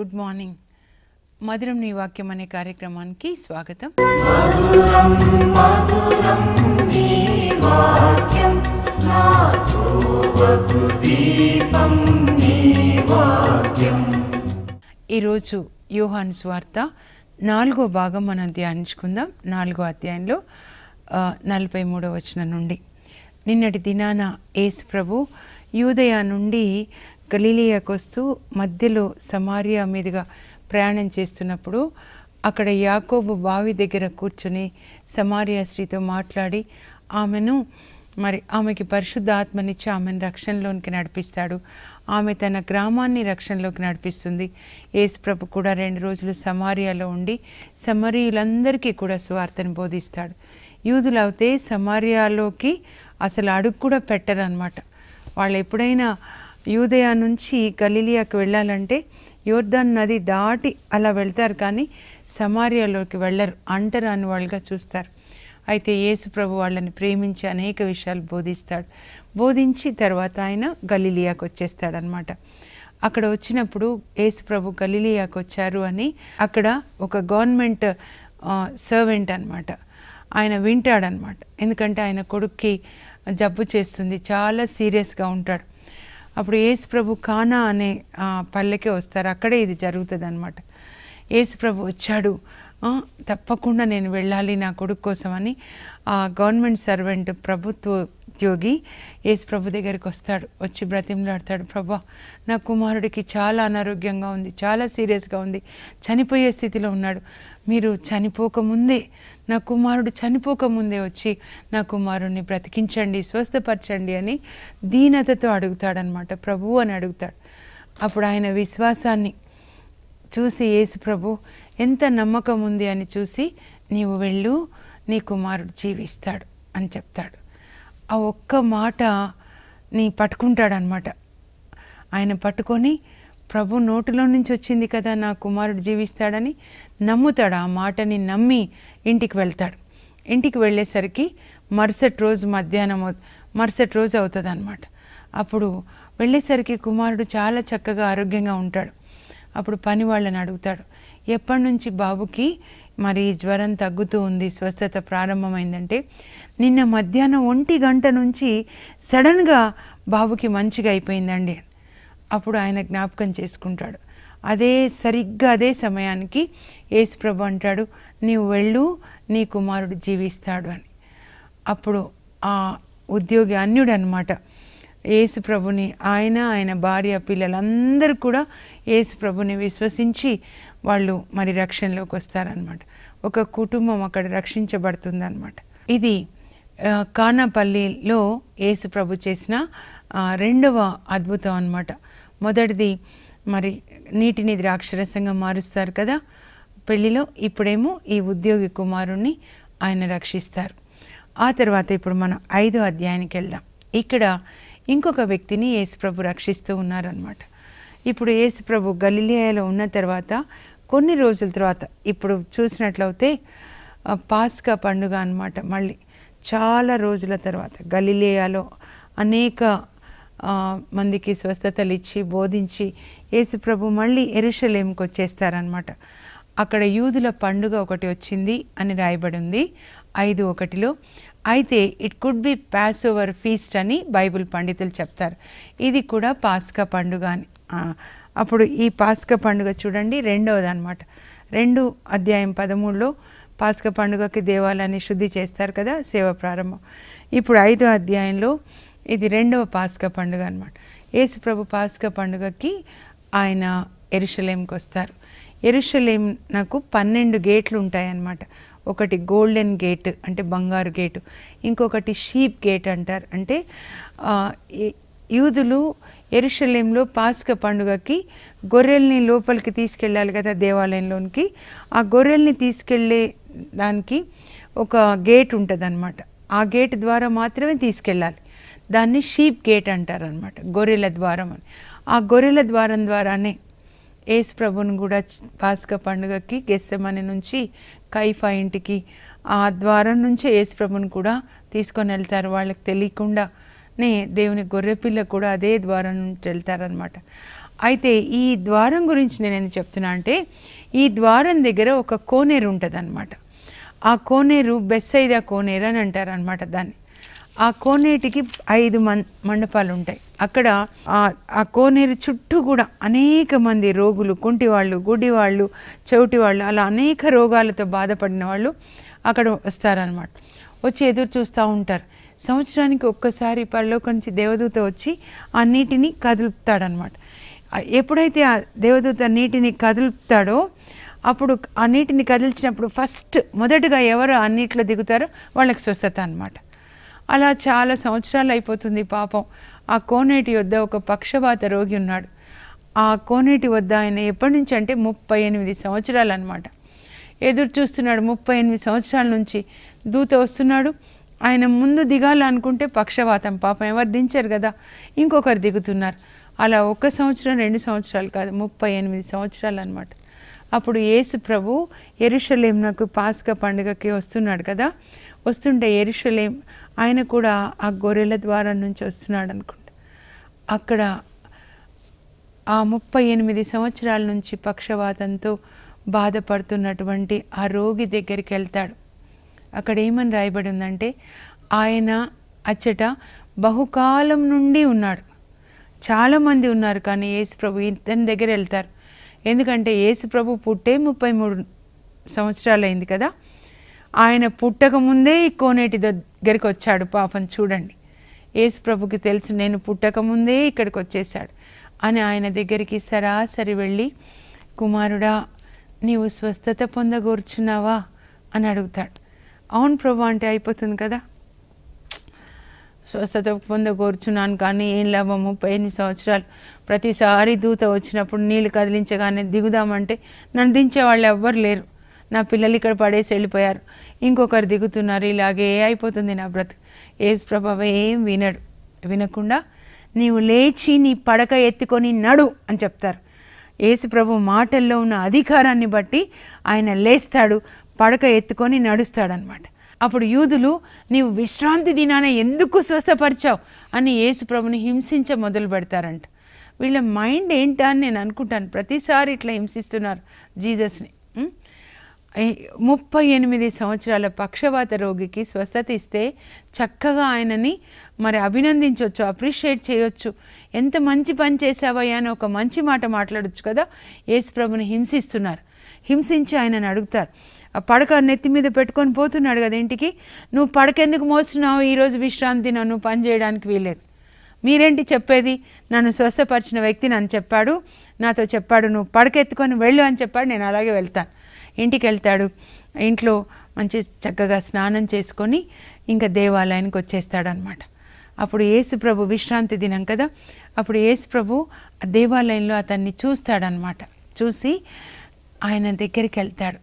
Good morning మధురం నీ వాక్యం అనే కార్యక్రమానికి స్వాగతం ఈరోజు యోహాన్ స్వార్త నాలుగో భాగం మనం ధ్యానించుకుందాం నాలుగో అధ్యాయంలో ఆ, నలభై మూడో వచనం నుండి నిన్నటి దినాన యేసు ప్రభు యూదయ నుండి గలీలియాకు వస్తూ మధ్యలో సమారియా మీదుగా ప్రయాణం చేస్తున్నప్పుడు అక్కడ యాకోబు బావి దగ్గర కూర్చొని సమారియా స్త్రీతో మాట్లాడి ఆమెను మరి ఆమెకి పరిశుద్ధ ఆత్మనిచ్చి ఆమెను రక్షణలోనికి నడిపిస్తాడు ఆమె తన గ్రామాన్ని రక్షణలోకి నడిపిస్తుంది యేసు ప్రభు కూడా రెండు రోజులు సమారియాలో ఉండి సమరీయులందరికీ కూడా సువార్తను బోధిస్తాడు యూదులు అయితే సమారియాలోకి అసలు అడుగు కూడా పెట్టరనమాట వాళ్ళు ఎప్పుడైనా యూదయ నుంచి గలీలియాకి వెళ్ళాలంటే యోర్దాన్ నది దాటి అలా వెళ్తారు కానీ సమారియాలోకి వెళ్ళరు అంటరాని వాళ్ళుగా చూస్తారు అయితే యేసు ప్రభు వాళ్ళని ప్రేమించి అనేక విషయాలు బోధిస్తాడు బోధించి తర్వాత ఆయన గలీలియాకు వచ్చేస్తాడనమాట అక్కడ వచ్చినప్పుడు యేసు ప్రభు గలీలియాకు వచ్చారు అని అక్కడ ఒక గవర్నమెంట్ సర్వెంట్ అనమాట ఆయన వింటాడనమాట ఎందుకంటే ఆయన కొడుక్కి జబ్బు చేస్తుంది చాలా సీరియస్గా ఉంటాడు అప్పుడు యేసు ప్రభు కానా అనే ఆ, పల్లెకే వస్తారు అక్కడే ఇది జరుగుతుంది అనమాట యేసు ప్రభు వచ్చాడు ఆ, తప్పకుండా నేను వెళ్ళాలి నా కొడుకు కోసం అని ఆ గవర్నమెంట్ సర్వెంట్ ప్రభుత్వ ఉద్యోగి యేసు ప్రభు దగ్గరికి వస్తాడు వచ్చి బ్రతిమలాడతాడు ప్రభా నా కుమారుడికి చాలా అనారోగ్యంగా ఉంది చాలా సీరియస్గా ఉంది చనిపోయే స్థితిలో ఉన్నాడు మీరు చనిపోకముందే నా కుమారుడు చనిపోకముందే వచ్చి నా కుమారుడిని బ్రతికించండి స్వస్థపరచండి అని దీనతతో అడుగుతాడనమాట ప్రభు అని అడుగుతాడు అప్పుడు ఆయన విశ్వాసాన్ని చూసి యేసు ప్రభు ఎంత నమ్మకం ఉంది అని చూసి నీవు వెళ్ళు నీ కుమారుడు జీవిస్తాడు అని చెప్తాడు ఆ ఒక్క మాట నీ పట్టుకుంటాడనమాట ఆయన పట్టుకొని ప్రభు నోటిలో నుంచి వచ్చింది కదా నా కుమారుడు జీవిస్తాడని నమ్ముతాడు ఆ మాటని నమ్మి ఇంటికి వెళ్తాడు ఇంటికి వెళ్ళేసరికి మరుసటి రోజు మధ్యాహ్నం అవు- మరుసటి రోజు అవుతుంది అనమాట అప్పుడు వెళ్ళేసరికి కుమారుడు చాలా చక్కగా ఆరోగ్యంగా ఉంటాడు అప్పుడు పని వాళ్ళని అడుగుతాడు ఎప్పటి నుంచి బాబుకి మరి జ్వరం తగ్గుతూ ఉంది స్వస్థత ప్రారంభమైందంటే నిన్న మధ్యాహ్నం ఒంటి గంట నుంచి సడన్గా బాబుకి మంచిగా అయిపోయిందండి అప్పుడు ఆయన జ్ఞాపకం చేసుకుంటాడు అదే సరిగ్గా అదే సమయానికి యేసుప్రభు అంటాడు నీవు వెళ్ళు నీ కుమారుడు జీవిస్తాడు అని అప్పుడు ఆ ఉద్యోగి అన్యుడు అనమాట యేసు ప్రభుని ఆయన ఆయన భార్య పిల్లలందరూ కూడా యేసు ప్రభుని విశ్వసించి వాళ్ళు మరి రక్షణలోకి వస్తారనమాట ఒక కుటుంబం అక్కడ రక్షించబడుతుందన్నమాట ఇది ఆ, కానాపల్లిలో యేసు ప్రభు చేసిన ఆ, రెండవ అద్భుతం అన్నమాట మొదటిది మరి నీటిని ద్రాక్షరసంగా మారుస్తారు కదా పెళ్లిలో ఇప్పుడేమో ఈ ఉద్యోగి కుమారుణ్ణి ఆయన రక్షిస్తారు ఆ తర్వాత ఇప్పుడు మనం ఐదో అధ్యాయానికి వెళ్దాం ఇక్కడ ఇంకొక వ్యక్తిని యేసుప్రభు రక్షిస్తూ ఉన్నారనమాట ఇప్పుడు యేసుప్రభు గలిలియాలో ఉన్న తర్వాత కొన్ని రోజుల తర్వాత ఇప్పుడు చూసినట్లయితే ఆ, పాస్కా పండుగ అన్నమాట మళ్ళీ చాలా రోజుల తర్వాత గలిలియాలో అనేక ఆ, మందికి స్వస్థతలు ఇచ్చి బోధించి యేసుప్రభు మళ్ళీ ఎరుషలేంకి వచ్చేస్తారనమాట అక్కడ యూదుల పండుగ ఒకటి వచ్చింది అని రాయబడి ఉంది ఐదు ఒకటిలో అయితే it could be Passover feast అని బైబిల్ పండితులు చెప్తారు ఇది కూడా పాస్కా పండుగ అని ఆ, అప్పుడు ఈ పాస్కా పండుగ చూడండి రెండవది అనమాట రెండు అధ్యాయం పదమూడులో పాస్కా పండుగకి దేవాలయాన్ని శుద్ధి చేస్తారు కదా సేవ ప్రారంభం ఇప్పుడు ఐదో అధ్యాయంలో ఇది రెండవ పాస్కా పండుగ అనమాట యేసు ప్రభు పాస్కా పండుగకి ఆయన ఎరుషలేంకి వస్తారు ఎరుషలేం నాకు పన్నెండు గేట్లు ఉంటాయన్నమాట ఒకటి గోల్డెన్ గేట్ అంటే బంగారు గేటు ఇంకొకటి షీప్ గేట్ అంటారు అంటే ఆ, ఈ- యూదులు ఎరుషలేంలో పాస్క పండుగకి గొర్రెల్ని లోపలికి తీసుకెళ్ళాలి కదా దేవాలయంలోనికి ఆ గొర్రెల్ని తీసుకెళ్ళే దానికి ఒక గేట్ ఉంటుంది ఆ గేట్ ద్వారా మాత్రమే తీసుకెళ్ళాలి దాన్ని షీప్ గేట్ అంటారనమాట గొర్రెల ద్వారం అని ఆ గొర్రెల ద్వారం ద్వారానే యేసు ప్రభుని కూడా చ- పాస్కా పండుగకి గెస్సమని నుంచి కైఫా ఇంటికి ఆ ద్వారం నుంచే యేసు ప్రభుని కూడా తీసుకొని వెళ్తారు వాళ్ళకి తెలియకుండా నే దేవుని గొర్రెపిల్ల కూడా అదే ద్వారం నుంచి వెళ్తారనమాట అయితే ఈ ద్వారం గురించి నేను ఎందుకు చెప్తున్నా అంటే ఈ ద్వారం దగ్గర ఒక కోనేరు ఉంటుంది ఆ కోనేరు బెస్సైదా కోనేరు అని అంటారు అనమాట దాన్ని ఆ కోనేటికి ఐదు మం మండపాలు ఉంటాయి అక్కడ ఆ- ఆ కోనేరు చుట్టూ కూడా అనేక మంది రోగులు కుంటి వాళ్ళు గుడి వాళ్ళు చెవిటి వాళ్ళు అలా అనేక రోగాలతో బాధపడిన వాళ్ళు అక్కడ వస్తారనమాట వచ్చి ఎదురు చూస్తూ ఉంటారు సంవత్సరానికి ఒక్కసారి పరలోకం నుంచి దేవదూత వచ్చి ఆ నీటిని కదులుతాడనమాట ఆ- ఎప్పుడైతే ఆ దేవదూత నీటిని కదులుతాడో అప్పుడు ఆ నీటిని కదిల్చినప్పుడు ఫస్ట్ మొదటగా ఎవరు ఆ నీటిలో దిగుతారో వాళ్ళకి స్వస్థత అన్నమాట అలా చాలా సంవత్సరాలు అయిపోతుంది పాపం ఆ కోనేటి వద్ద ఒక పక్షవాత రోగి ఉన్నాడు ఆ కోనేటి వద్ద ఆయన ఎప్పటి నుంచి అంటే ముప్పై ఎనిమిది సంవత్సరాలు అనమాట ఎదురు చూస్తున్నాడు ముప్పై ఎనిమిది సంవత్సరాల నుంచి దూత వస్తున్నాడు ఆయన ముందు దిగాలనుకుంటే పక్షవాతం పాపం ఎవరు దించారు కదా ఇంకొకరు దిగుతున్నారు అలా ఒక సంవత్సరం రెండు సంవత్సరాలు కాదు ముప్పై ఎనిమిది సంవత్సరాలు అనమాట అప్పుడు యేసు ప్రభు ఎరుషలేంనకు పాస్క పండుగకి వస్తున్నాడు కదా వస్తుంటే ఎరుషలేం ఆయన కూడా ఆ గొర్రెల ద్వారం నుంచి వస్తున్నాడు అనుకుంటా అక్కడ ఆ ముప్పై ఎనిమిది సంవత్సరాల నుంచి పక్షవాతంతో బాధపడుతున్నటువంటి ఆ రోగి దగ్గరికి వెళ్తాడు అక్కడ ఏమని రాయబడి ఉందంటే ఆయన అచ్చట బహుకాలం నుండి ఉన్నాడు చాలామంది ఉన్నారు కానీ యేసు ప్రభు ఇతని దగ్గర వెళ్తారు ఎందుకంటే యేసు ప్రభు పుట్టే ముప్పై మూడు సంవత్సరాలు అయింది కదా ఆయన పుట్టక ముందే ఈ కోనేటి దగ్గరికి వచ్చాడు పాపం చూడండి యేసు ప్రభుకి తెలుసు నేను పుట్టక ముందే ఇక్కడికి వచ్చేసాడు అని ఆయన దగ్గరికి సరాసరి వెళ్ళి కుమారుడా నీవు స్వస్థత పొందగోర్చున్నావా అని అడుగుతాడు అవును ప్రభు అంటే అయిపోతుంది కదా స్వస్థత పొందగోర్చున్నాను కానీ ఏం లాభం ముప్పై ఎనిమిది సంవత్సరాలు ప్రతిసారి దూత వచ్చినప్పుడు నీళ్ళు కదిలించగానే దిగుదామంటే నన్ను దించే వాళ్ళు ఎవ్వరు లేరు నా పిల్లలు ఇక్కడ పడేసి వెళ్ళిపోయారు ఇంకొకరు దిగుతున్నారు ఇలాగే అయిపోతుంది నా బ్రతుకు ఏసు ప్రభావ ఏం వినడు వినకుండా నీవు లేచి నీ పడక ఎత్తుకొని నడు అని చెప్తారు యేసు ప్రభు మాటల్లో ఉన్న అధికారాన్ని బట్టి ఆయన లేస్తాడు పడక ఎత్తుకొని నడుస్తాడనమాట అప్పుడు యూదులు నీవు విశ్రాంతి దినాన ఎందుకు స్వస్థపరిచావు అని యేసు ప్రభుని హింసించ మొదలు పెడతారంట వీళ్ళ మైండ్ ఏంటా అని నేను అనుకుంటాను ప్రతిసారి ఇట్లా హింసిస్తున్నారు జీసస్ని ఉం? ఈ ముప్పై ఎనిమిది సంవత్సరాల పక్షవాత రోగికి స్వస్థత ఇస్తే చక్కగా ఆయనని మరి అభినందించవచ్చు అప్రిషియేట్ చేయొచ్చు ఎంత మంచి పని చేసావయ్యా అని ఒక మంచి మాట మాట్లాడొచ్చు కదా యేసు ప్రభుని హింసిస్తున్నారు హింసించి ఆయనని అడుగుతారు ఆ పడక నెత్తి మీద పెట్టుకొని పోతున్నాడు కదా ఇంటికి నువ్వు పడక ఎందుకు మోస్తున్నావు ఈరోజు విశ్రాంతి నన్ను పని చేయడానికి వీలేదు మీరేంటి చెప్పేది నన్ను స్వస్థపరిచిన వ్యక్తి నన్ను చెప్పాడు నాతో చెప్పాడు నువ్వు పడకెత్తుకొని వెళ్ళు అని చెప్పాడు నేను అలాగే వెళ్తాను ఇంటికి వెళ్తాడు ఇంట్లో మంచి చక్కగా స్నానం చేసుకొని ఇంకా దేవాలయానికి వచ్చేస్తాడు అనమాట అప్పుడు యేసు ప్రభు విశ్రాంతి దినం కదా అప్పుడు యేసు ప్రభు ఆ దేవాలయంలో అతన్ని చూస్తాడనమాట చూసి ఆయన దగ్గరికి వెళ్తాడు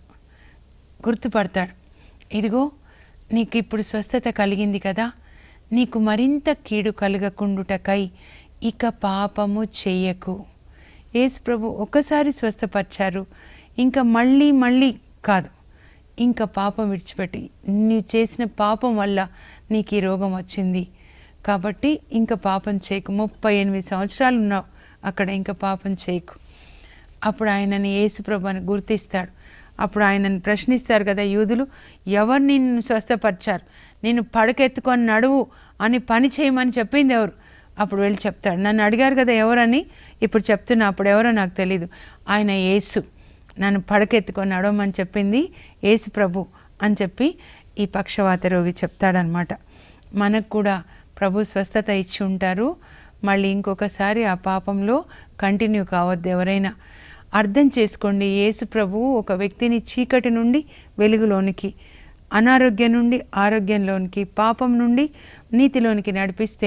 గుర్తుపడతాడు ఇదిగో నీకు ఇప్పుడు స్వస్థత కలిగింది కదా నీకు మరింత కీడు కలగకుండుటకై ఇక పాపము చెయ్యకు యేసు ప్రభు ఒకసారి స్వస్థపరిచారు ఇంకా మళ్ళీ మళ్ళీ కాదు ఇంకా పాపం విడిచిపెట్టి నీవు చేసిన పాపం వల్ల నీకు ఈ రోగం వచ్చింది కాబట్టి ఇంకా పాపం చేయకు ముప్పై ఎనిమిది సంవత్సరాలు ఉన్నావు అక్కడ ఇంకా పాపం చేయకు అప్పుడు ఆయనని యేసుప్రభు అని గుర్తిస్తాడు అప్పుడు ఆయనను ప్రశ్నిస్తారు కదా యూదులు ఎవరు నిన్ను స్వస్థపరిచారు నేను పడకెత్తుకొని నడువు అని పని చేయమని చెప్పింది ఎవరు అప్పుడు వెళ్ళి చెప్తాడు నన్ను అడిగారు కదా ఎవరని ఇప్పుడు చెప్తున్నా అప్పుడు ఎవరో నాకు తెలీదు ఆయన యేసు నన్ను పడకెత్తుకొని నడవమని చెప్పింది యేసు ప్రభు అని చెప్పి ఈ పక్షవాత రోగి చెప్తాడనమాట మనకు కూడా ప్రభు స్వస్థత ఇచ్చి ఉంటారు మళ్ళీ ఇంకొకసారి ఆ పాపంలో కంటిన్యూ కావద్దు ఎవరైనా అర్థం చేసుకోండి యేసు ప్రభు ఒక వ్యక్తిని చీకటి నుండి వెలుగులోనికి అనారోగ్యం నుండి ఆరోగ్యంలోనికి పాపం నుండి నీతిలోనికి నడిపిస్తే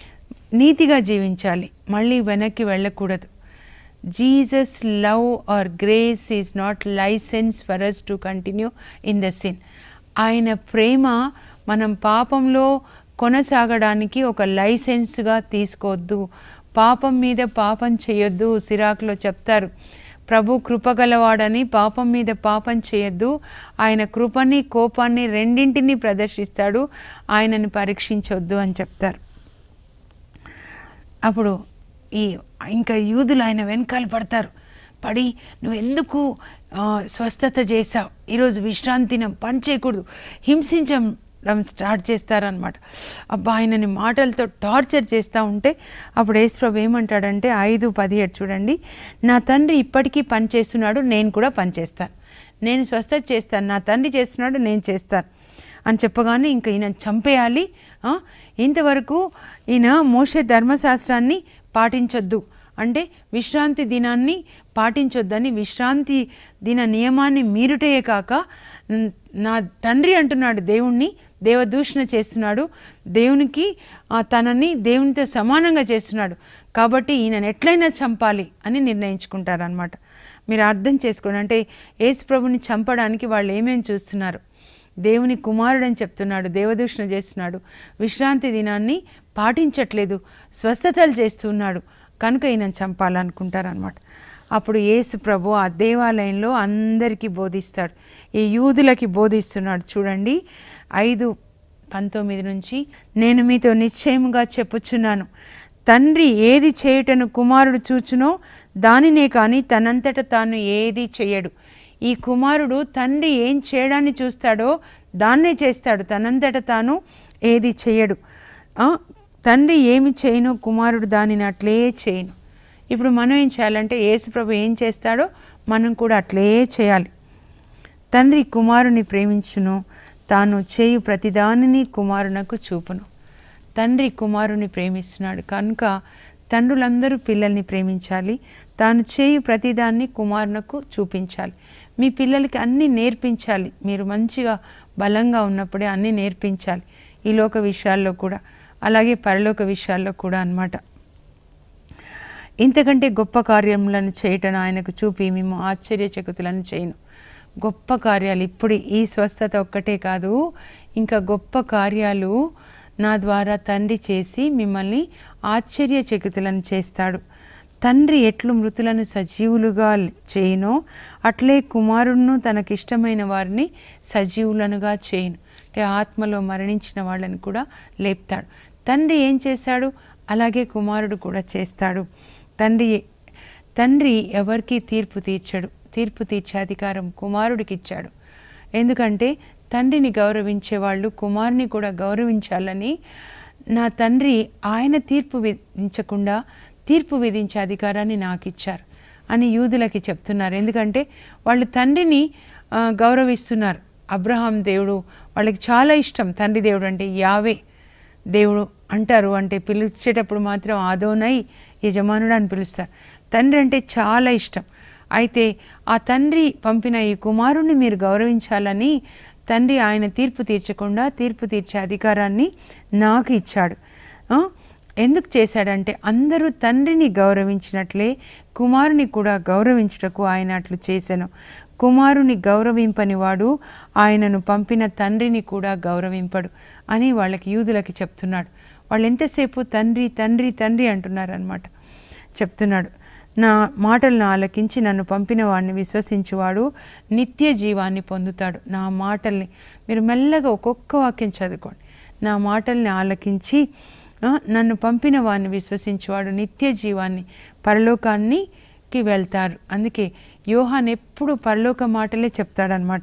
నీతిగా జీవించాలి మళ్ళీ వెనక్కి వెళ్ళకూడదు Jesus love or grace is not licence for us to continue in the sin ఆయన ప్రేమ మనం పాపంలో కొనసాగడానికి ఒక లైసెన్స్గా తీసుకోవద్దు పాపం మీద పాపం చేయొద్దు సిరాకులో చెప్తారు ప్రభు కృపగలవాడని పాపం మీద పాపం చేయొద్దు ఆయన కృపని కోపాన్ని రెండింటినీ ప్రదర్శిస్తాడు ఆయనని పరీక్షించొద్దు అని చెప్తారు అప్పుడు ఈ ఇంకా యూదులు ఆయన వెనకాల పడతారు పడి నువ్వు ఎందుకు ఆ, స్వస్థత చేసావు ఈరోజు విశ్రాంతిని పని చేయకూడదు హింసించడం స్టార్ట్ చేస్తారనమాట అబ్బా ఆయనని మాటలతో టార్చర్ చేస్తూ ఉంటే అప్పుడు యేసుప్రభు ఏమంటాడంటే ఐదు పదిహేడు చూడండి నా తండ్రి ఇప్పటికీ పని చేస్తున్నాడు నేను కూడా పని చేస్తాను నేను స్వస్థత చేస్తాను నా తండ్రి చేస్తున్నాడు నేను చేస్తాను అని చెప్పగానే ఇంకా ఈయన చంపేయాలి ఆ, ఇంతవరకు ఈయన మోసే ధర్మశాస్త్రాన్ని పాటించొద్దు అంటే విశ్రాంతి దినాన్ని పాటించొద్దని విశ్రాంతి దిన నియమాన్ని మీరుటే కాక న్- నా తండ్రి అంటున్నాడు దేవుణ్ణి దేవదూషణ చేస్తున్నాడు దేవునికి ఆ, తనని దేవునితో సమానంగా చేస్తున్నాడు కాబట్టి ఈయనను ఎట్లయినా చంపాలి అని నిర్ణయించుకుంటారనమాట మీరు అర్థం చేసుకోండి అంటే యేసు ప్రభుని చంపడానికి వాళ్ళు ఏమేమి చూస్తున్నారు దేవుని కుమారుడని చెప్తున్నాడు దేవదూషణ చేస్తున్నాడు విశ్రాంతి దినాన్ని పాటించట్లేదు స్వస్థతలు చేస్తున్నాడు కనుక ఈయన చంపాలనుకుంటారనమాట అప్పుడు యేసు ప్రభు ఆ దేవాలయంలో అందరికీ బోధిస్తాడు ఈ యూదులకి బోధిస్తున్నాడు చూడండి ఐదు పంతొమ్మిది నుంచి నేను మీతో నిశ్చయముగా చెప్పుచున్నాను తండ్రి ఏది చేయుటను కుమారుడు చూచునో దానినే కానీ తనంతట తాను ఏది చేయడు ఈ కుమారుడు తండ్రి ఏం చేయడాన్ని చూస్తాడో దాన్నే చేస్తాడు తనంతట తాను ఏది చేయడు ఆ, తండ్రి ఏమి చేయను కుమారుడు దానిని అట్లే చేయను ఇప్పుడు మనం ఏం చేయాలంటే యేసుప్రభు ఏం చేస్తాడో మనం కూడా అట్లే చేయాలి తండ్రి కుమారుని ప్రేమించును తాను చేయు ప్రతిదానిని కుమారునకు చూపును తండ్రి కుమారుని ప్రేమిస్తున్నాడు కనుక తండ్రులందరూ పిల్లల్ని ప్రేమించాలి తాను చేయు ప్రతిదాన్ని కుమారునకు చూపించాలి మీ పిల్లలకి అన్నీ నేర్పించాలి మీరు మంచిగా బలంగా ఉన్నప్పుడే అన్నీ నేర్పించాలి ఈ లోక విషయాల్లో కూడా అలాగే పరలోక విషయాల్లో కూడా అన్నమాట ఇంతకంటే గొప్ప కార్యములను చేయటం ఆయనకు చూపి మేము ఆశ్చర్యచకుతులను చేయను గొప్ప కార్యాలు ఇప్పుడు ఈ స్వస్థత ఒక్కటే కాదు ఇంకా గొప్ప కార్యాలు నా ద్వారా తండ్రి చేసి మిమ్మల్ని ఆశ్చర్యచకితులను చేస్తాడు తండ్రి ఎట్లు మృతులను సజీవులుగా చేయనో అట్లే కుమారుడును తనకిష్టమైన వారిని సజీవులనుగా చేయను అంటే ఆత్మలో మరణించిన వాళ్ళని కూడా లేపుతాడు తండ్రి ఏం చేశాడు అలాగే కుమారుడు కూడా చేస్తాడు తండ్రి తండ్రి ఎవరికి తీర్పు తీర్చడు తీర్పు తీర్చే అధికారం కుమారుడికి ఇచ్చాడు ఎందుకంటే తండ్రిని గౌరవించే వాళ్ళు కుమారుని కూడా గౌరవించాలని నా తండ్రి ఆయన తీర్పు విధించకుండా తీర్పు విధించే అధికారాన్ని నాకు ఇచ్చారు అని యూదులకి చెప్తున్నారు ఎందుకంటే వాళ్ళు తండ్రిని ఆ, గౌరవిస్తున్నారు అబ్రహాం దేవుడు వాళ్ళకి చాలా ఇష్టం తండ్రి దేవుడు అంటే యావే దేవుడు అంటారు అంటే పిలిచేటప్పుడు మాత్రం ఆదోనై యజమానుడు అని పిలుస్తారు తండ్రి అంటే చాలా ఇష్టం అయితే ఆ తండ్రి పంపిన ఈ కుమారుణ్ణి మీరు గౌరవించాలని తండ్రి ఆయన తీర్పు తీర్చకుండా తీర్పు తీర్చే అధికారాన్ని నాకు ఇచ్చాడు ఆ? ఎందుకు చేశాడంటే అందరూ తండ్రిని గౌరవించినట్లే కుమారుని కూడా గౌరవించుటకు ఆయన అట్లు చేశాను కుమారుని గౌరవింపని వాడు ఆయనను పంపిన తండ్రిని కూడా గౌరవింపడు అని వాళ్ళకి యూదులకి చెప్తున్నాడు వాళ్ళు ఎంతసేపు తండ్రి తండ్రి తండ్రి అంటున్నారు అనమాట చెప్తున్నాడు నా మాటలను ఆలకించి నన్ను పంపిన వాడిని విశ్వసించువాడు నిత్య జీవాన్ని పొందుతాడు నా మాటల్ని మీరు మెల్లగా ఒక్కొక్క వాక్యం చదువుకోండి నా మాటల్ని ఆలకించి ఆ, నన్ను పంపిన వాడిని విశ్వసించువాడు నిత్య జీవాన్ని పరలోకానికి వెళ్తారు అందుకే యోహాన్ ఎప్పుడు పరలోక మాటలే చెప్తాడనమాట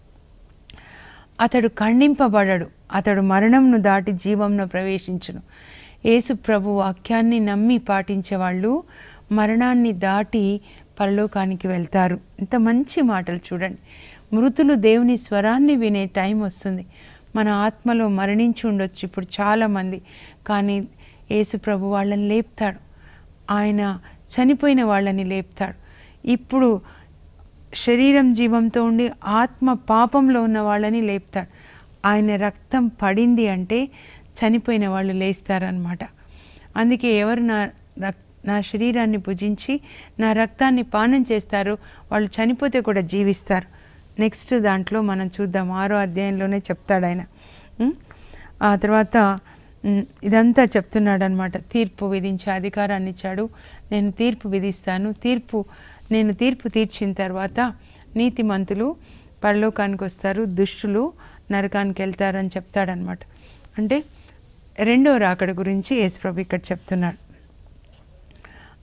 అతడు ఖండింపబడడు అతడు మరణంను దాటి జీవంను ప్రవేశించును యేసు ప్రభు వాక్యాన్ని నమ్మి పాటించే వాళ్ళు మరణాన్ని దాటి పరలోకానికి వెళ్తారు ఇంత మంచి మాటలు చూడండి మృతులు దేవుని స్వరాన్ని వినే టైం వస్తుంది మన ఆత్మలో మరణించి ఉండొచ్చు ఇప్పుడు చాలామంది కానీ యేసు ప్రభు వాళ్ళని లేపుతాడు ఆయన చనిపోయిన వాళ్ళని లేపుతాడు ఇప్పుడు శరీరం జీవంతో ఉండి ఆత్మ పాపంలో ఉన్న వాళ్ళని లేపుతాడు ఆయన రక్తం పడింది అంటే చనిపోయిన వాళ్ళు లేస్తారనమాట అందుకే ఎవరు నా రక్ నా శరీరాన్ని భుజించి నా రక్తాన్ని పానం చేస్తారో వాళ్ళు చనిపోతే కూడా జీవిస్తారు నెక్స్ట్ దాంట్లో మనం చూద్దాం ఆరో అధ్యాయంలోనే చెప్తాడు ఆయన ఉం? ఆ తర్వాత ఉం, ఇదంతా చెప్తున్నాడు అనమాట తీర్పు విధించే అధికారాన్ని ఇచ్చాడు నేను తీర్పు విధిస్తాను తీర్పు నేను తీర్పు తీర్చిన తర్వాత నీతిమంతులు పరలోకానికి వస్తారు దుష్టులు నరకానికి వెళ్తారని చెప్తాడనమాట అంటే రెండో రాకడ గురించి యేసుప్రభు ఇక్కడ చెప్తున్నాడు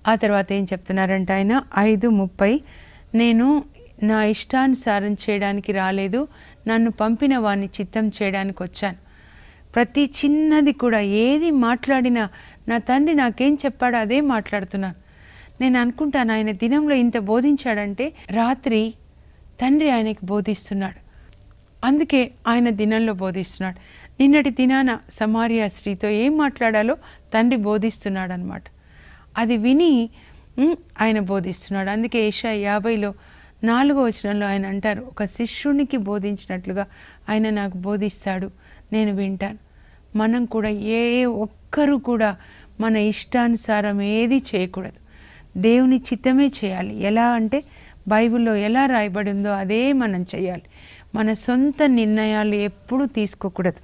ఆ తర్వాత ఏం చెప్తున్నారంటే ఆయన ఐదు ముప్పై నేను నా ఇష్టానుసారం చేయడానికి రాలేదు నన్ను పంపిన వాడిని చిత్తం చేయడానికి వచ్చాను ప్రతి చిన్నది కూడా ఏది మాట్లాడినా నా తండ్రి నాకేం చెప్పాడో అదే మాట్లాడుతున్నాను నేను అనుకుంటాను ఆయన దినంలో ఇంత బోధించాడంటే రాత్రి తండ్రి ఆయనకి బోధిస్తున్నాడు అందుకే ఆయన దినంలో బోధిస్తున్నాడు నిన్నటి దినాన సమారియా స్త్రీతో ఏం మాట్లాడాలో తండ్రి బోధిస్తున్నాడు అనమాట అది విని ఉమ్, ఆయన బోధిస్తున్నాడు అందుకే ఏషా యాభైలో నాలుగో వచనంలో ఆయన అంటారు ఒక శిష్యునికి బోధించినట్లుగా ఆయన నాకు బోధిస్తాడు నేను వింటాను మనం కూడా ఏ ఒక్కరు కూడా మన ఇష్టానుసారం ఏది చేయకూడదు దేవుని చిత్తమే చేయాలి ఎలా అంటే బైబిల్లో ఎలా రాయబడి ఉందో అదే మనం చేయాలి మన సొంత నిర్ణయాలు ఎప్పుడూ తీసుకోకూడదు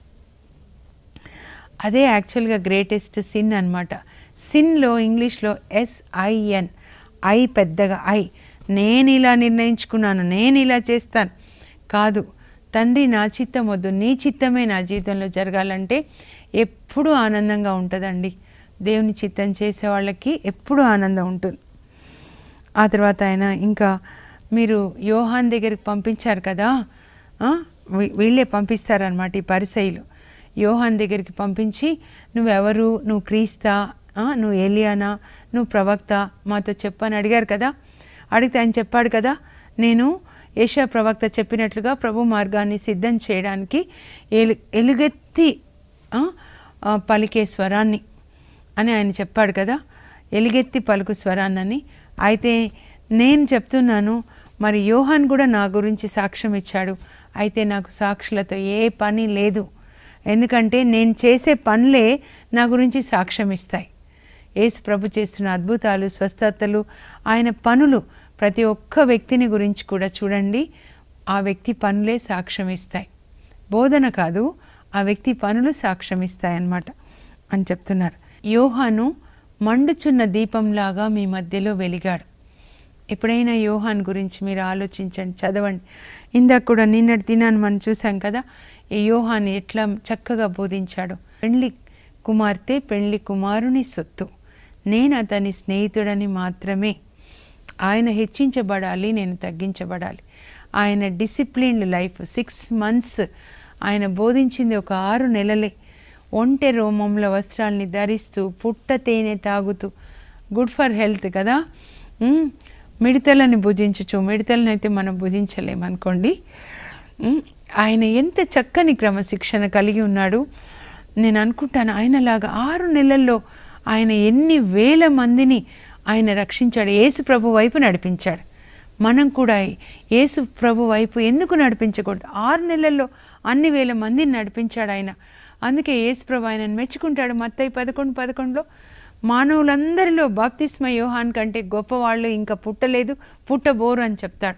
అదే యాక్చువల్గా గ్రేటెస్ట్ సిన్ అనమాట సిన్లో ఇంగ్లీష్లో ఎస్ఐఎన్ ఐ పెద్దగా ఐ నేను ఇలా నిర్ణయించుకున్నాను నేను ఇలా చేస్తాను కాదు తండ్రి నా చిత్తం వద్దు నీ చిత్తమే నా జీవితంలో జరగాలంటే ఎప్పుడూ ఆనందంగా ఉంటుందండి దేవుని చిత్తం చేసే వాళ్ళకి ఎప్పుడూ ఆనందం ఉంటుంది ఆ తర్వాత ఆయన ఇంకా మీరు యోహాన్ దగ్గరికి పంపించారు కదా ఆ, వీ- వీళ్ళే పంపిస్తారనమాట ఈ పరిసైలు యోహాన్ దగ్గరికి పంపించి నువ్వెవరు నువ్వు క్రీస్తా ఆ, నువ్వు ఏలియానా నువ్వు ప్రవక్త మాతో చెప్పని అడిగారు కదా అడిగితే ఆయన చెప్పాడు కదా నేను ఏషా ప్రవక్త చెప్పినట్లుగా ప్రభు మార్గాన్ని సిద్ధం చేయడానికి ఎలు ఎలుగెత్తి ఆ, ఆ, పలికే స్వరాన్ని అని ఆయన చెప్పాడు కదా ఎలుగెత్తి పలుకు స్వరాన్నని అయితే నేను చెప్తున్నాను మరి యోహాన్ కూడా నా గురించి సాక్ష్యం ఇచ్చాడు అయితే నాకు సాక్షులతో ఏ పని లేదు ఎందుకంటే నేను చేసే పనులే నా గురించి సాక్ష్యం ఇస్తాయి యేసు ప్రభు చేస్తున్న అద్భుతాలు స్వస్థతలు ఆయన పనులు ప్రతి ఒక్క వ్యక్తిని గురించి కూడా చూడండి ఆ వ్యక్తి పనులే సాక్ష్యం ఇస్తాయి బోధన కాదు ఆ వ్యక్తి పనులు సాక్ష్యం ఇస్తాయన్నమాట అని చెప్తున్నారు యోహాను మండుచున్న దీపంలాగా మీ మధ్యలో వెలిగాడు ఎప్పుడైనా యోహాన్ గురించి మీరు ఆలోచించండి చదవండి ఇందాక కూడా నిన్నటి దినాన్ని మనం చూసాం కదా ఈ యోహాన్ ఎట్లా చక్కగా బోధించాడు పెళ్లి కుమార్తె పెళ్లి కుమారుని సొత్తు నేను అతని స్నేహితుడని మాత్రమే ఆయన హెచ్చించబడాలి నేను తగ్గించబడాలి ఆయన డిసిప్లిన్డ్ లైఫ్ సిక్స్ మంత్స్ ఆయన బోధించింది ఒక ఆరు నెలలే ఒంటె రోమంలో వస్త్రాల్ని ధరిస్తూ పుట్ట తేనె తాగుతూ గుడ్ ఫర్ హెల్త్ కదా మ్, మిడతలని భుజించచ్చు మిడతలను అయితే మనం భుజించలేమనుకోండి మ్, ఆయన ఎంత చక్కని క్రమశిక్షణ కలిగి ఉన్నాడు నేను అనుకుంటాను ఆయనలాగా ఆరు నెలల్లో ఆయన ఎన్ని వేల మందిని ఆయన రక్షించాడు యేసు ప్రభు వైపు నడిపించాడు మనం కూడా యేసు ప్రభు వైపు ఎందుకు నడిపించకూడదు ఆరు నెలల్లో అన్ని వేల మందిని నడిపించాడు ఆయన అందుకే యేసు ప్రభు ఆయనను మెచ్చుకుంటాడు మత్తయి పదకొండు పదకొండులో మానవులందరిలో బాప్తిస్మ యోహాన్ కంటే గొప్పవాళ్ళు ఇంకా పుట్టలేదు పుట్టబోరు అని చెప్తాడు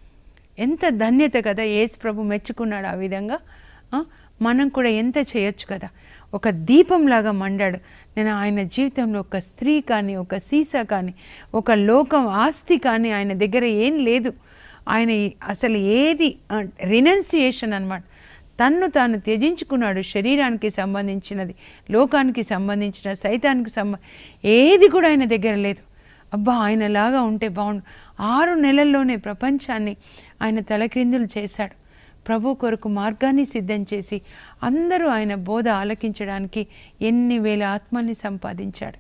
ఎంత ధన్యత కదా యేసు ప్రభు మెచ్చుకున్నాడు ఆ విధంగా ఆ, మనం కూడా ఎంత చేయొచ్చు కదా ఒక దీపంలాగా మండాడు నేను ఆయన జీవితంలో ఒక స్త్రీ కానీ ఒక సీసా కానీ ఒక లోకం ఆస్తి కానీ ఆయన దగ్గర ఏం లేదు ఆయన ఈ- అసలు ఏది రినౌన్సియేషన్ అన్నమాట తన్ను తాను త్యజించుకున్నాడు శరీరానికి సంబంధించినది లోకానికి సంబంధించిన సైతానికి సంబ ఏది కూడా ఆయన దగ్గర లేదు అబ్బా ఆయనలాగా ఉంటే బాగుండు ఆరు నెలల్లోనే ప్రపంచాన్ని ఆయన తలక్రిందులు చేశాడు ప్రభు కొరకు మార్గాన్ని సిద్ధం చేసి అందరూ ఆయన బోధ ఆలకించడానికి ఎన్ని వేల ఆత్మల్ని సంపాదించాడు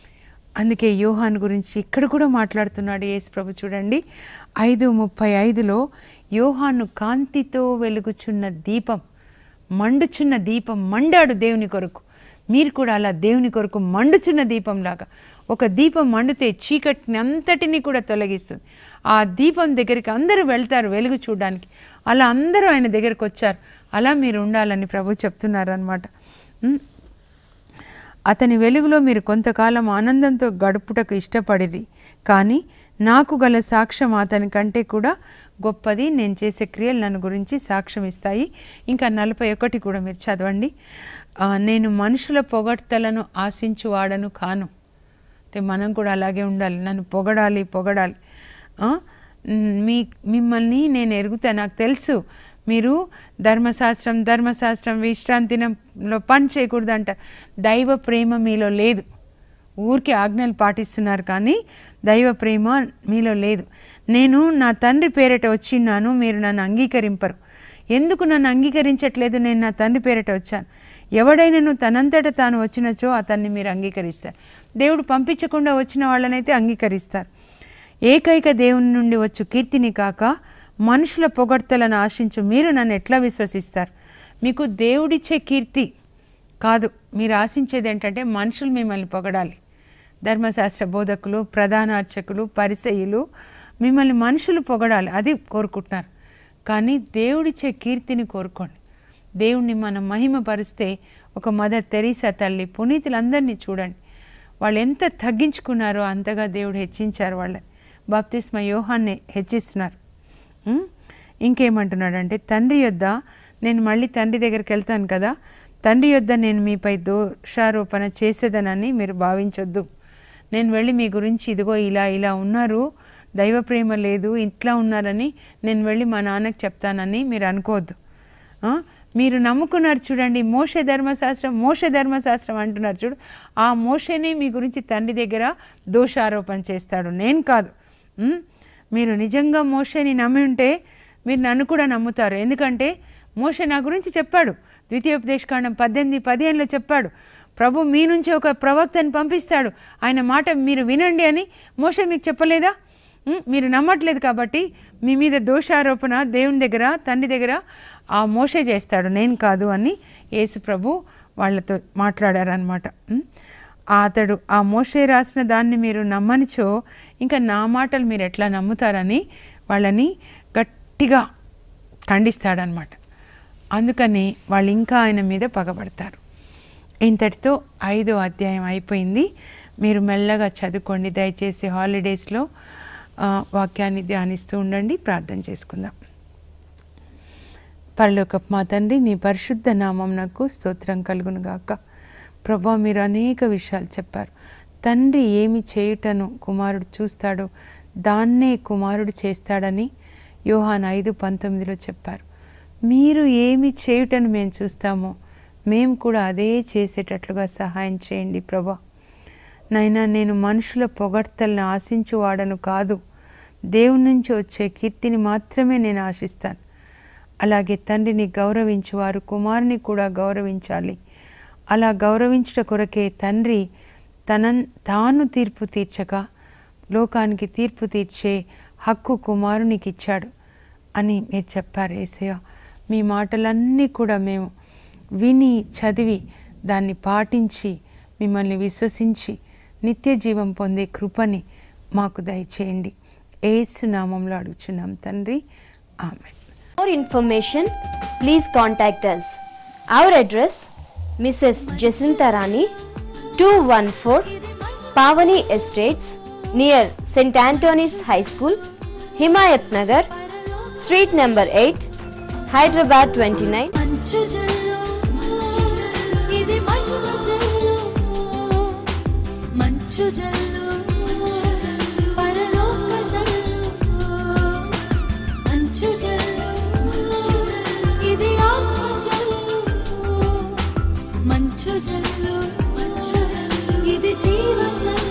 అందుకే యోహాన్ గురించి ఇక్కడ కూడా మాట్లాడుతున్నాడు యేసు ప్రభు చూడండి ఐదు ముప్పై ఐదులో యోహాను కాంతితో వెలుగుచున్న దీపం మండుచున్న దీపం మండాడు దేవుని కొరకు మీరు కూడా అలా దేవుని కొరకు మండుచున్న దీపంలాగా ఒక దీపం మండితే చీకటిని అంతటిని కూడా తొలగిస్తుంది ఆ దీపం దగ్గరికి అందరూ వెళ్తారు వెలుగు చూడడానికి అలా అందరూ ఆయన దగ్గరికి వచ్చారు అలా మీరు ఉండాలని ప్రభు చెప్తున్నారు అనమాట అతని వెలుగులో మీరు కొంతకాలం ఆనందంతో గడుపుటకు ఇష్టపడిరి కానీ నాకు గల సాక్ష్యం అతని కంటే కూడా గొప్పది నేను చేసే క్రియలు నన్ను గురించి సాక్ష్యం ఇస్తాయి ఇంకా నలభై ఒకటి కూడా మీరు చదవండి ఆ, నేను మనుషుల పొగడ్తలను ఆశించువాడను కాను అంటే మనం కూడా అలాగే ఉండాలి నన్ను పొగడాలి పొగడాలి ఆ? మీ మిమ్మల్ని నేను ఎరుగుతా నాకు తెలుసు మీరు ధర్మశాస్త్రం ధర్మశాస్త్రం విశ్రాంతి దినంలో పని చేయకూడదు అంట దైవ ప్రేమ మీలో లేదు ఊరికి ఆజ్ఞలు పాటిస్తున్నారు కానీ దైవ ప్రేమ మీలో లేదు నేను నా తండ్రి పేరిట వచ్చిన్నాను మీరు నన్ను అంగీకరింపరు ఎందుకు నన్ను అంగీకరించట్లేదు నేను నా తండ్రి పేరిట వచ్చాను ఎవడైనాను తనంతట తాను వచ్చినచో అతన్ని మీరు అంగీకరిస్తారు దేవుడు పంపించకుండా వచ్చిన వాళ్ళనైతే అంగీకరిస్తారు ఏకైక దేవుని నుండి వచ్చు కీర్తిని కాక మనుషుల పొగడ్తలను ఆశించు మీరు నన్ను ఎట్లా విశ్వసిస్తారు మీకు దేవుడిచ్చే కీర్తి కాదు మీరు ఆశించేది ఏంటంటే మనుషులు మిమ్మల్ని పొగడాలి ధర్మశాస్త్ర బోధకులు ప్రధాన అర్చకులు పరిసయులు మిమ్మల్ని మనుషులు పొగడాలి అది కోరుకుంటున్నారు కానీ దేవుడిచ్చే కీర్తిని కోరుకోండి దేవుణ్ణి మనం మహిమపరిస్తే ఒక మదర్ తెరీసా తల్లి పునీతులందరినీ చూడండి వాళ్ళు ఎంత తగ్గించుకున్నారో అంతగా దేవుడు హెచ్చించారు వాళ్ళని బాప్తిస్మ యోహాన్ని హెచ్చిస్తున్నారు ఉం? ఇంకేమంటున్నాడంటే తండ్రి యొద్ద నేను మళ్ళీ తండ్రి దగ్గరికి వెళ్తాను కదా తండ్రి యొద్ద నేను మీపై దోషారోపణ చేసేదనని మీరు భావించొద్దు నేను వెళ్ళి మీ గురించి ఇదిగో ఇలా ఇలా ఉన్నారు దైవ ప్రేమ లేదు ఇట్లా ఉన్నారని నేను వెళ్ళి మా నాన్నకి చెప్తానని మీరు అనుకోవద్దు ఆ? మీరు నమ్ముకున్నారు చూడండి మోషే ధర్మశాస్త్రం మోషే ధర్మశాస్త్రం అంటున్నారు చూడు ఆ మోషేనే మీ గురించి తండ్రి దగ్గర దోషారోపణ చేస్తాడు నేను కాదు ఉం? మీరు నిజంగా మోషేని నమ్మి ఉంటే మీరు నన్ను కూడా నమ్ముతారు ఎందుకంటే మోషే నా గురించి చెప్పాడు ద్వితీయోపదేశకాండం పద్దెనిమిది పదిహేనులో చెప్పాడు ప్రభు మీ నుంచి ఒక ప్రవక్తని పంపిస్తాడు ఆయన మాట మీరు వినండి అని మోషే మీకు చెప్పలేదా ఉం? మీరు నమ్మట్లేదు కాబట్టి మీ మీద దోషారోపణ దేవుని దగ్గర తండ్రి దగ్గర ఆ మోషే చేస్తాడు నేను కాదు అని యేసు ప్రభు వాళ్ళతో మాట్లాడారనమాట ఉం? అతడు ఆ మోషే రాసిన దాన్ని మీరు నమ్మనిచో ఇంకా నా మాటలు మీరు ఎట్లా నమ్ముతారని వాళ్ళని గట్టిగా ఖండిస్తాడనమాట అందుకని వాళ్ళు ఇంకా ఆయన మీద పగబడతారు ఇంతటితో ఐదో అధ్యాయం అయిపోయింది మీరు మెల్లగా చదువుకోండి దయచేసి హాలిడేస్లో ఆ, వాక్యాన్ని ధ్యానిస్తూ ఉండండి ప్రార్థన చేసుకుందాం పరలోకపు మా తండ్రి మీ పరిశుద్ధ నామం నాకు స్తోత్రం కలుగును గాక ప్రభా మీరు అనేక విషయాలు చెప్పారు తండ్రి ఏమి చేయుటను కుమారుడు చూస్తాడో దాన్నే కుమారుడు చేస్తాడని యోహాన్ ఐదు పంతొమ్మిదిలో చెప్పారు మీరు ఏమి చేయుటను మేము చూస్తామో మేము కూడా అదే చేసేటట్లుగా సహాయం చేయండి ప్రభా నైనా నేను మనుషుల పొగడ్తలను ఆశించువాడను కాదు దేవుని నుంచి వచ్చే కీర్తిని మాత్రమే నేను ఆశిస్తాను అలాగే తండ్రిని గౌరవించువారు కుమారుని కూడా గౌరవించాలి అలా గౌరవించుట కొరకే తండ్రి తన తాను తీర్పు తీర్చక లోకానికి తీర్పు తీర్చే హక్కు కుమారునికి ఇచ్చాడు అని మీరు చెప్పారు ఏసయ్య మీ మాటలన్నీ కూడా మేము విని చదివి దాన్ని పాటించి మిమ్మల్ని విశ్వసించి నిత్య జీవం పొందే కృపని మాకు దయచేయండి ఏసు నామంలో అడుగుచున్నాం తండ్రి ఆమె For information, please contact us. Our address Mrs. Jacinta Rani, 214 Pavani Estates, near St. Anthony's High School, Himayat Nagar, Street number 8, Hyderabad 29. మంచు జల్లు ఇది మహిమ జల్లు మంచు జల్లు పరలోక జల్లు మంచు జల్లు ఇది ఆత్మ జల్లు మంచు జల్లు ఇది జీవ జల్లు